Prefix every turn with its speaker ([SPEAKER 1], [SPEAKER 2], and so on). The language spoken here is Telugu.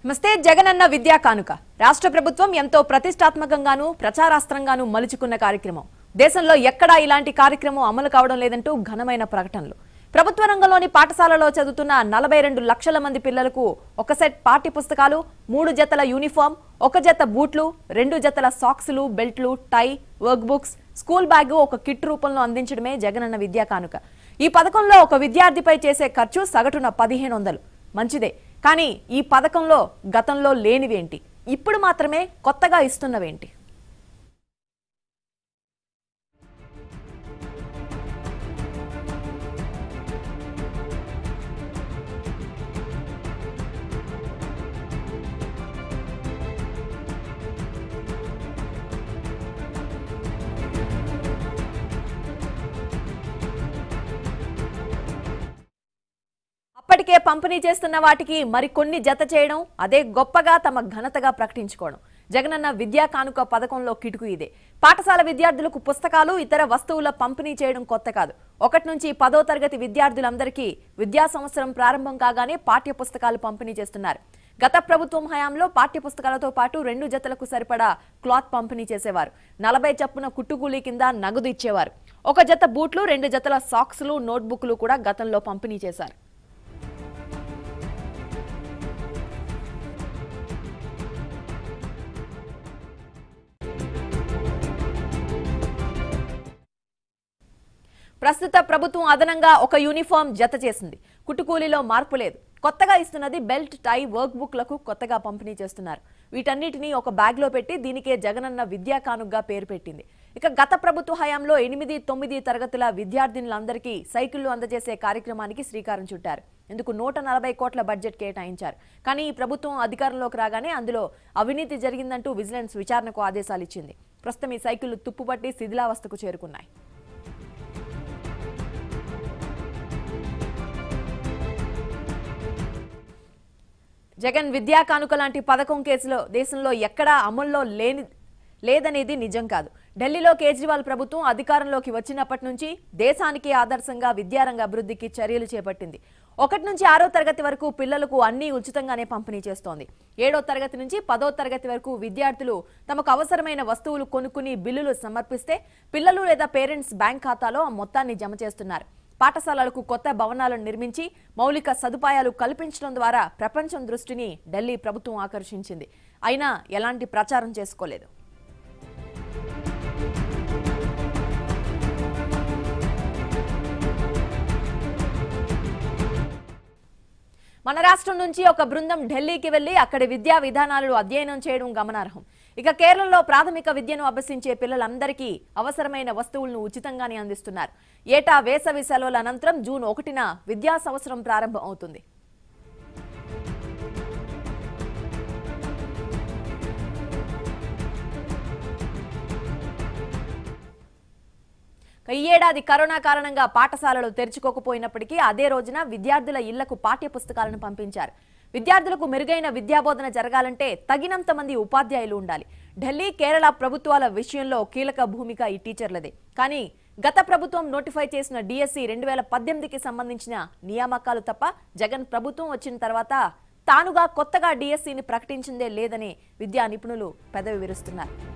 [SPEAKER 1] నమస్తే జగనన్న విద్యా కానుక రాష్ట్ర ప్రభుత్వం ఎంతో ప్రతిష్టాత్మకంగానూ ప్రచారాస్త్రంగానూ మలుచుకున్న కార్యక్రమం దేశంలో ఎక్కడా ఇలాంటి కార్యక్రమం అమలు కావడం లేదంటూ ఘనమైన ప్రకటనలు ప్రభుత్వ రంగంలోని పాఠశాలలో చదువుతున్న నలభై రెండు లక్షల మంది పిల్లలకు ఒక సెట్ పాఠ్య పుస్తకాలు మూడు జతల యూనిఫామ్ ఒక జత బూట్లు రెండు జతల సాక్సులు బెల్ట్లు tie work books school bag ఒక కిట్ రూపంలో అందించడమే జగనన్న విద్యా కానుక ఈ పథకంలో ఒక విద్యార్థిపై చేసే ఖర్చు సగటున పదిహేను వందలు మంచిదే కానీ ఈ పథకంలో గతంలో లేనివేంటి ఇప్పుడు మాత్రమే కొత్తగా ఇస్తున్నవేంటి అప్పటికే పంపిణీ చేస్తున్న వాటికి మరికొన్ని జత చేయడం అదే గొప్పగా తమ ఘనతగా ప్రకటించుకోవడం జగనన్న విద్యా కానుక పథకంలో కిటుకు ఇదే పాఠశాల విద్యార్థులకు పుస్తకాలు ఇతర వస్తువుల పంపిణీ చేయడం కొత్త కాదు ఒకటి నుంచి పదో తరగతి విద్యార్థులందరికీ విద్యా సంవత్సరం ప్రారంభం కాగానే పాఠ్య పుస్తకాలు పంపిణీ చేస్తున్నారు గత ప్రభుత్వం హయాంలో పాఠ్య పుస్తకాలతో పాటు రెండు జతలకు సరిపడా క్లాత్ పంపిణీ చేసేవారు నలభై చప్పున కుట్టుకూలీ కింద నగదు ఇచ్చేవారు ఒక జత బూట్లు రెండు జతల సాక్స్లు నోట్బుక్లు కూడా గతంలో పంపిణీ చేశారు ప్రస్తుత ప్రభుత్వం అదనంగా ఒక యూనిఫామ్ జత చేసింది కుట్టుకూలీలో మార్పు లేదు కొత్తగా ఇస్తున్నది బెల్ట్ టై వర్క్ బుక్లకు కొత్తగా పంపిణీ చేస్తున్నారు వీటన్నిటినీ ఒక బ్యాగ్ లో పెట్టి దీనికే జగనన్న విద్యా కానుగ్గా పేరు పెట్టింది ఇక గత ప్రభుత్వ హయాంలో ఎనిమిది తొమ్మిది తరగతుల విద్యార్థినులందరికీ సైకిళ్లు అందజేసే కార్యక్రమానికి శ్రీకారం చుట్టారు ఇందుకు నూట నలభై కోట్ల బడ్జెట్ కేటాయించారు కానీ ఈ ప్రభుత్వం అధికారంలోకి రాగానే అందులో అవినీతి జరిగిందంటూ విజిలెన్స్ విచారణకు ఆదేశాలు ఇచ్చింది ప్రస్తుతం ఈ సైకిళ్లు తుప్పుపట్టి శిథిలావస్థకు చేరుకున్నాయి జగన్ విద్యా కానుక లాంటి పథకం కేసులో దేశంలో ఎక్కడా అమల్లో లేని లేదనేది నిజం కాదు ఢిల్లీలో కేజ్రీవాల్ ప్రభుత్వం అధికారంలోకి వచ్చినప్పటి నుంచి దేశానికి ఆదర్శంగా విద్యారంగ అభివృద్ధికి చర్యలు చేపట్టింది ఒకటి నుంచి ఆరో తరగతి వరకు పిల్లలకు అన్ని ఉచితంగానే పంపిణీ చేస్తోంది ఏడో తరగతి నుంచి పదో తరగతి వరకు విద్యార్థులు తమకు అవసరమైన వస్తువులు కొనుక్కుని బిల్లులు సమర్పిస్తే పిల్లలు లేదా పేరెంట్స్ బ్యాంక్ ఖాతాలో ఆ మొత్తాన్ని జమ చేస్తున్నారు పాఠశాలలకు కొత్త భవనాలను నిర్మించి మౌలిక సదుపాయాలు కల్పించడం ద్వారా ప్రపంచం దృష్టిని ఢిల్లీ ప్రభుత్వం ఆకర్షించింది అయినా ఎలాంటి ప్రచారం చేసుకోలేదు మన రాష్ట్రం నుంచి ఒక బృందం ఢిల్లీకి వెళ్లి అక్కడి విద్యా విధానాలు అధ్యయనం చేయడం గమనార్హం ఇక కేరళలో ప్రాథమిక విద్యను అభ్యసించే పిల్లలందరికీ అవసరమైన వస్తువులను ఉచితంగానే అందిస్తున్నారు ఏటా వేసవి సెలవుల అనంతరం జూన్ ఒకటిన విద్యా సంవత్సరం ప్రారంభం అవుతుంది ఈ ఏడాది కరోనా కారణంగా పాఠశాలలు తెరుచుకోకపోయినప్పటికీ అదే రోజున విద్యార్థుల ఇళ్లకు పాఠ్య పుస్తకాలను పంపించారు విద్యార్థులకు మెరుగైన విద్యాబోధన జరగాలంటే తగినంత మంది ఉపాధ్యాయులు ఉండాలి ఢిల్లీ కేరళ ప్రభుత్వాల విషయంలో కీలక భూమిక ఈ టీచర్లదే కానీ గత ప్రభుత్వం నోటిఫై చేసిన డిఎస్సి రెండు వేల పద్దెనిమిదికి సంబంధించిన నియామకాలు తప్ప జగన్ ప్రభుత్వం వచ్చిన తర్వాత తానుగా కొత్తగా డిఎస్సిని ప్రకటించిందే లేదని విద్యా నిపుణులు పెదవి విరుస్తున్నారు